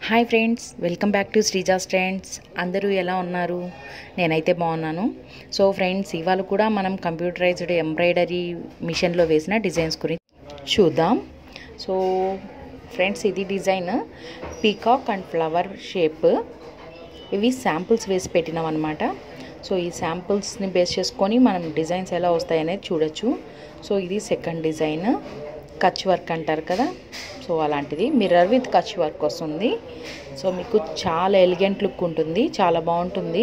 hi friends welcome back to Sreeja trends అందరూ ఎలా ఉన్నారు నేనైతే బాగున్నాను సో ఫ్రెండ్స్ ఇవాళ కూడా మనం కంప్యూటరైజ్డ్ ఎంబ్రాయిడరీ మిషన్లో వేసిన డిజైన్స్ గురించి చూద్దాం సో ఫ్రెండ్స్ ఇది design peacock and flower shape ఇవి శాంపుల్స్ వేసి పెట్టినాం అనమాట సో ఈ శాంపుల్స్ని బేస్ చేసుకొని మనం డిజైన్స్ ఎలా వస్తాయనేది చూడొచ్చు సో ఇది సెకండ్ డిజైన్ కచ్ వర్క్ అంటారు కదా సో అలాంటిది మిర్రర్ విత్ కచ్ వర్క్ వస్తుంది సో మీకు చాలా ఎలిగెంట్ లుక్ ఉంటుంది చాలా బాగుంటుంది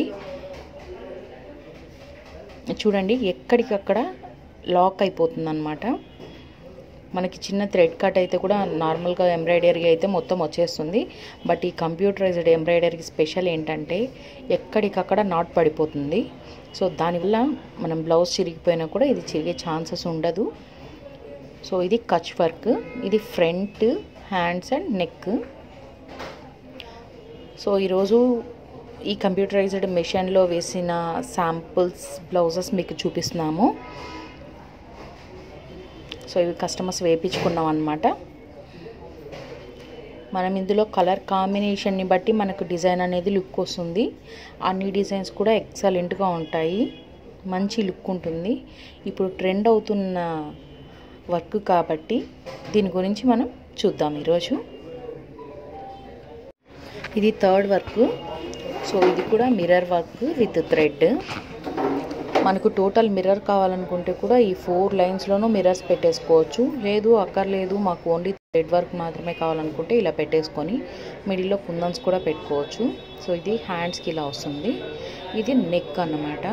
చూడండి ఎక్కడికక్కడ లాక్ అయిపోతుంది అనమాట మనకి చిన్న థ్రెడ్ కట్ అయితే కూడా నార్మల్గా ఎంబ్రాయిడరీ అయితే మొత్తం వచ్చేస్తుంది బట్ ఈ కంప్యూటరైజ్డ్ ఎంబ్రాయిడరీకి స్పెషల్ ఏంటంటే ఎక్కడికక్కడ నాట్ పడిపోతుంది సో దానివల్ల మనం బ్లౌజ్ చిరిగిపోయినా కూడా ఇది చిరిగే ఛాన్సెస్ ఉండదు సో ఇది కచ్ వర్క్ ఇది front hands and neck so ఈరోజు ఈ కంప్యూటరైజ్డ్ మిషన్లో వేసిన శాంపుల్స్ బ్లౌజెస్ మీకు చూపిస్తున్నాము సో ఇవి కస్టమర్స్ వేయించుకున్నాం అనమాట మనం ఇందులో కలర్ కాంబినేషన్ని బట్టి మనకు డిజైన్ అనేది లుక్ వస్తుంది అన్ని డిజైన్స్ కూడా ఎక్సలెంట్గా ఉంటాయి మంచి లుక్ ఉంటుంది ఇప్పుడు ట్రెండ్ అవుతున్న వర్క్ కాబట్టి దీని గురించి మనం చూద్దాం ఈరోజు ఇది థర్డ్ వర్క్ సో ఇది కూడా మిర్రర్ వర్క్ విత్ థ్రెడ్ మనకు టోటల్ మిర్రర్ కావాలనుకుంటే కూడా ఈ ఫోర్ లైన్స్లోనూ మిర్రర్స్ పెట్టేసుకోవచ్చు లేదు అక్కర్లేదు మాకు ఓన్లీ థ్రెడ్ వర్క్ మాత్రమే కావాలనుకుంటే ఇలా పెట్టేసుకొని మిడిల్లో కుందన్స్ కూడా పెట్టుకోవచ్చు సో ఇది హ్యాండ్స్కి ఇలా వస్తుంది ఇది నెక్ అన్నమాట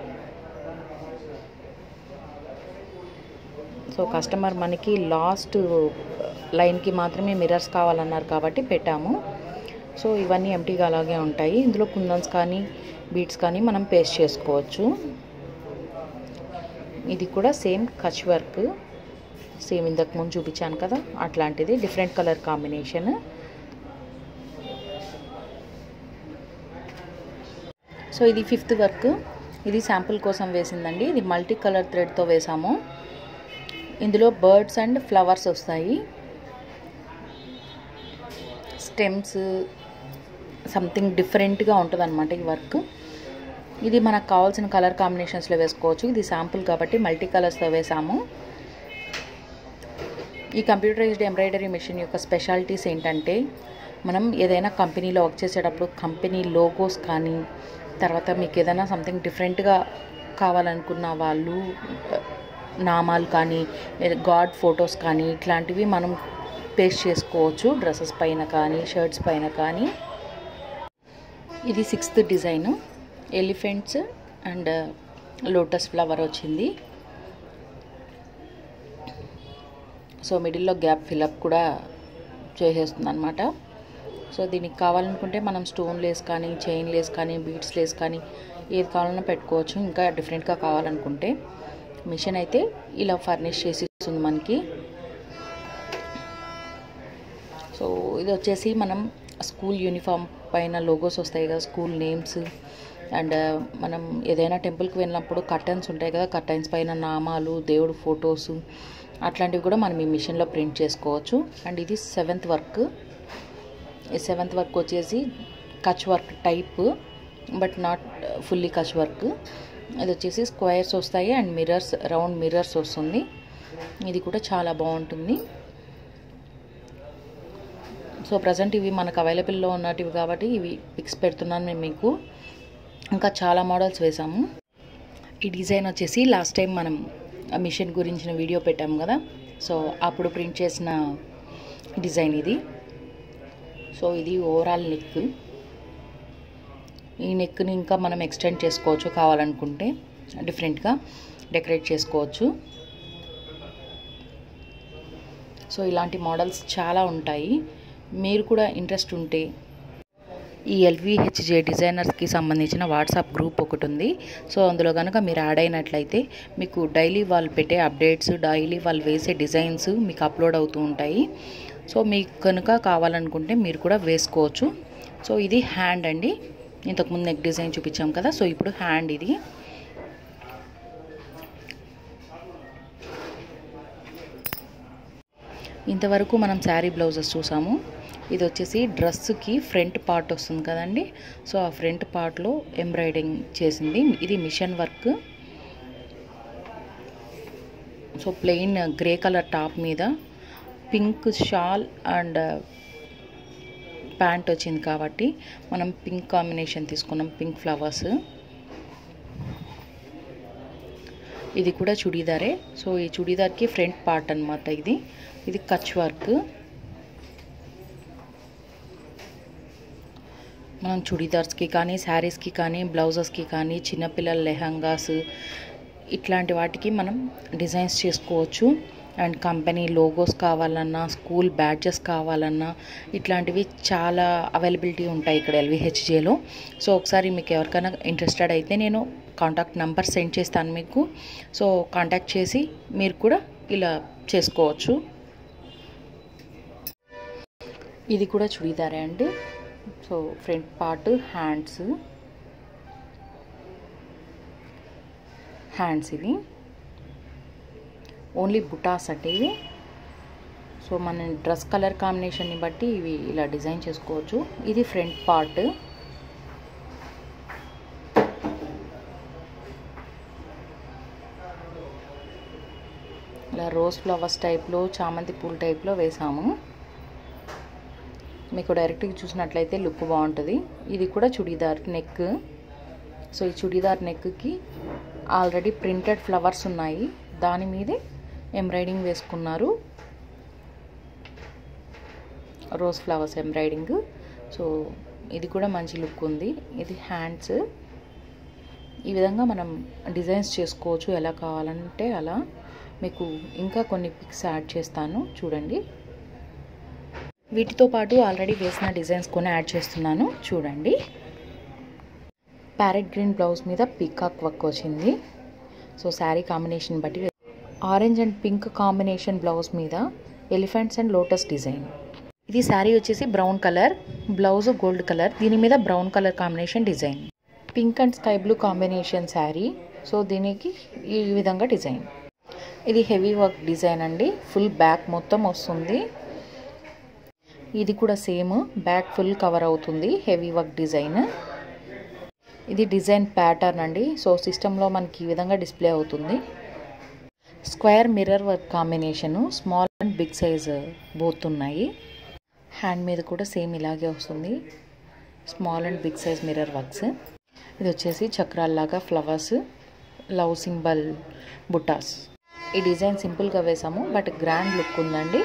సో కస్టమర్ మనకి లాస్ట్ లైన్కి మాత్రమే మిర్రర్స్ కావాలన్నారు కాబట్టి పెట్టాము సో ఇవన్నీ ఎంటీగా అలాగే ఉంటాయి ఇందులో కుందన్స్ కానీ బీట్స్ కానీ మనం పేస్ట్ చేసుకోవచ్చు ఇది కూడా సేమ్ కచ్ వర్క్ సేమ్ ఇంతకు ముందు చూపించాను కదా అట్లాంటిది డిఫరెంట్ కలర్ కాంబినేషన్ సో ఇది ఫిఫ్త్ వర్క్ ఇది శాంపుల్ కోసం వేసిందండి ఇది మల్టీ కలర్ థ్రెడ్తో వేసాము ఇందులో బర్డ్స్ అండ్ ఫ్లవర్స్ వస్తాయి స్టెమ్స్ సంథింగ్ డిఫరెంట్గా ఉంటుంది అనమాట ఈ వర్క్ ఇది మనకు కావాల్సిన కలర్ కాంబినేషన్స్లో వేసుకోవచ్చు ఇది శాంపుల్ కాబట్టి మల్టీ కలర్స్లో వేసాము ఈ కంప్యూటరైజ్డ్ ఎంబ్రాయిడరీ మెషిన్ యొక్క స్పెషాలిటీస్ ఏంటంటే మనం ఏదైనా కంపెనీలో వర్క్ చేసేటప్పుడు కంపెనీ లోగోస్ కానీ తర్వాత మీకు ఏదైనా సంథింగ్ డిఫరెంట్గా కావాలనుకున్న వాళ్ళు నామాలు కానీ గాడ్ ఫొటోస్ కానీ ఇట్లాంటివి మనం పేస్ట్ చేసుకోవచ్చు డ్రెస్సెస్ పైన కానీ షర్ట్స్ పైన కానీ ఇది sixth design elephants and lotus flower వచ్చింది సో మిడిల్లో గ్యాప్ ఫిలప్ కూడా చేసేస్తుంది అనమాట సో దీనికి కావాలనుకుంటే మనం స్టోన్ లేస్ కానీ చైన్ లేస్ కానీ బీడ్స్ లేస్ కానీ ఏది కావాలన్నా పెట్టుకోవచ్చు ఇంకా డిఫరెంట్గా కావాలనుకుంటే మిషన్ అయితే ఇలా ఫర్నిష్ చేసి ఇస్తుంది మనకి సో ఇది వచ్చేసి మనం స్కూల్ యూనిఫామ్ పైన లోగోస్ వస్తాయి కదా స్కూల్ నేమ్స్ అండ్ మనం ఏదైనా టెంపుల్కి వెళ్ళినప్పుడు కర్టన్స్ ఉంటాయి కదా కర్టన్స్ పైన నామాలు దేవుడు ఫొటోస్ అట్లాంటివి కూడా మనం ఈ మిషన్లో ప్రింట్ చేసుకోవచ్చు అండ్ ఇది సెవెంత్ వర్క్ ఈ సెవెంత్ వర్క్ వచ్చేసి Kutch work type but not fully Kutch work ఇది వచ్చేసి స్క్వేర్స్ వస్తాయి అండ్ మిర్రర్స్ రౌండ్ మిర్రర్స్ వస్తుంది ఇది కూడా చాలా బాగుంటుంది సో ప్రజెంట్ ఇవి మనకు అవైలబుల్లో ఉన్నటివి కాబట్టి ఇవి పిక్స్ పెడుతున్నాను నేను మీకు ఇంకా చాలా మోడల్స్ వేసాము ఈ డిజైన్ వచ్చేసి లాస్ట్ టైం మనం మిషన్ గురించిన వీడియో పెట్టాము కదా సో అప్పుడు ప్రింట్ చేసిన డిజైన్ ఇది సో ఇది ఓవరాల్ నెక్ ఈ నెక్ని ఇంకా మనం ఎక్స్టెండ్ చేసుకోవచ్చు కావాలనుకుంటే డిఫరెంట్గా డెకరేట్ చేసుకోవచ్చు సో ఇలాంటి మోడల్స్ చాలా ఉంటాయి మీరు కూడా ఇంట్రెస్ట్ ఉంటే ఈ ఎల్విహెచ్జే డిజైనర్స్కి సంబంధించిన వాట్సాప్ గ్రూప్ ఒకటి ఉంది సో అందులో కనుక మీరు యాడ్ అయినట్లయితే మీకు డైలీ వాళ్ళు పెట్టే అప్డేట్స్ డైలీ వాళ్ళు వేసే డిజైన్స్ మీకు అప్లోడ్ అవుతూ ఉంటాయి సో మీకు కనుక కావాలనుకుంటే మీరు కూడా వేసుకోవచ్చు సో ఇది హ్యాండ్ అండి ఇంతకుముందు నెక్ డిజైన్ చూపించాం కదా సో ఇప్పుడు హ్యాండ్ ఇది ఇంతవరకు మనం శారీ బ్లౌజెస్ చూసాము ఇది వచ్చేసి డ్రెస్కి ఫ్రంట్ పార్ట్ వస్తుంది కదండి సో ఆ ఫ్రంట్ పార్ట్లో ఎంబ్రాయిడింగ్ చేసింది ఇది machine work so plain grey colour top మీద పింక్ షాల్ అండ్ ప్యాంట్ వచ్చింది కాబట్టి మనం పింక్ కాంబినేషన్ తీసుకున్నాం పింక్ ఫ్లవర్స్ ఇది కూడా చుడీదారే సో ఈ చుడీదార్కి ఫ్రంట్ పార్ట్ అనమాట ఇది ఇది కచ్ వర్క్ మనం చుడీదార్స్కి కానీ శారీస్కి కానీ బ్లౌజెస్కి కానీ చిన్నపిల్లల లెహంగాస్ ఇట్లాంటి వాటికి మనం డిజైన్స్ చేసుకోవచ్చు అండ్ కంపెనీ లోగోస్ కావాలన్నా స్కూల్ బ్యాడ్జెస్ కావాలన్నా ఇట్లాంటివి చాలా అవైలబిలిటీ ఉంటాయి ఇక్కడ ఎల్విహెచ్జేలో సో ఒకసారి మీకు ఎవరికైనా ఇంట్రెస్టెడ్ అయితే నేను కాంటాక్ట్ నెంబర్ సెండ్ చేస్తాను మీకు సో కాంటాక్ట్ చేసి మీరు కూడా ఇలా చేసుకోవచ్చు ఇది కూడా చుడీదారే అండి so front part hands hands ఇవి ఓన్లీ బుటాస్ అంటే ఇవి సో మన డ్రెస్ కలర్ కాంబినేషన్ని బట్టి ఇవి ఇలా డిజైన్ చేసుకోవచ్చు ఇది ఫ్రంట్ పార్ట్ ఇలా రోజ్ ఫ్లవర్స్ టైప్లో చామంతి పూల టైప్లో వేసాము మీకు డైరెక్ట్గా చూసినట్లయితే లుక్ బాగుంటుంది ఇది కూడా చుడీదార్ నెక్ సో ఈ చుడీదార్ నెక్కి ఆల్రెడీ ప్రింటెడ్ ఫ్లవర్స్ ఉన్నాయి దాని మీదే ఎంబ్రాయిడింగ్ వేసుకున్నారు రోజ్ ఫ్లవర్స్ ఎంబ్రాయిడింగ్ సో ఇది కూడా మంచి లుక్ ఉంది ఇది హ్యాండ్స్ ఈ విధంగా మనం డిజైన్స్ చేసుకోవచ్చు ఎలా కావాలంటే అలా మీకు ఇంకా కొన్ని పిక్స్ యాడ్ చేస్తాను చూడండి వీటితో పాటు ఆల్రెడీ వేసిన డిజైన్స్ కొన్ని యాడ్ చేస్తున్నాను చూడండి ప్యారెట్ గ్రీన్ బ్లౌజ్ మీద పీకాక్ వర్క్ వచ్చింది సో శారీ కాంబినేషన్ బట్టి orange and pink combination blouse మీద ఎలిఫెంట్స్ అండ్ లోటస్ డిజైన్ ఇది శారీ వచ్చేసి brown colour blouse gold colour దీని మీద brown colour combination design pink and sky blue combination sari so దీనికి ఈ విధంగా డిజైన్ ఇది హెవీ వర్క్ డిజైన్ అండి ఫుల్ బ్యాక్ మొత్తం వస్తుంది ఇది కూడా సేమ్ బ్యాక్ ఫుల్ కవర్ అవుతుంది హెవీ వర్క్ డిజైన్ ఇది డిజైన్ ప్యాటర్న్ అండి సో సిస్టంలో మనకి ఈ విధంగా డిస్ప్లే అవుతుంది square mirror work combination small and big size both ఉన్నాయి హ్యాండ్ మీద కూడా సేమ్ ఇలాగే వస్తుంది small and big size mirror works ఇది వచ్చేసి చక్రాల్లాగా ఫ్లవర్స్ లవ్ సింబల్ బుటాస్ ఈ డిజైన్ సింపుల్గా వేసాము బట్ గ్రాండ్ లుక్ ఉందండి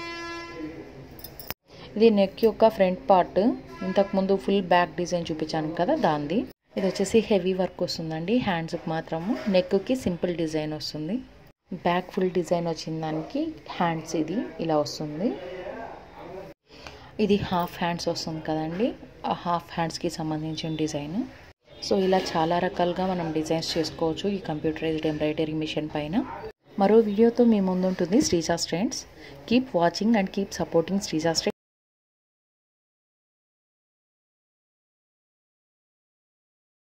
ఇది నెక్ యొక్క ఫ్రంట్ పార్ట్ ఇంతకుముందు ఫుల్ బ్యాక్ డిజైన్ చూపించాను కదా దాంది ఇది వచ్చేసి హెవీ వర్క్ వస్తుందండి హ్యాండ్స్కి మాత్రము నెక్కి సింపుల్ డిజైన్ వస్తుంది బ్యాక్ ఫుల్ డిజైన్ వచ్చిన దానికి హ్యాండ్స్ ఇది ఇలా వస్తుంది ఇది హాఫ్ హ్యాండ్స్ వస్తుంది కదండి ఆ హాఫ్ హ్యాండ్స్కి సంబంధించిన డిజైన్ సో ఇలా చాలా రకాలుగా మనం డిజైన్స్ చేసుకోవచ్చు ఈ కంప్యూటరైజ్డ్ ఎంబ్రాయిడరీ మిషన్ పైన మరో వీడియోతో మీ ముందుంటుంది Sreeja trends keep watching and keep supporting Sreeja strands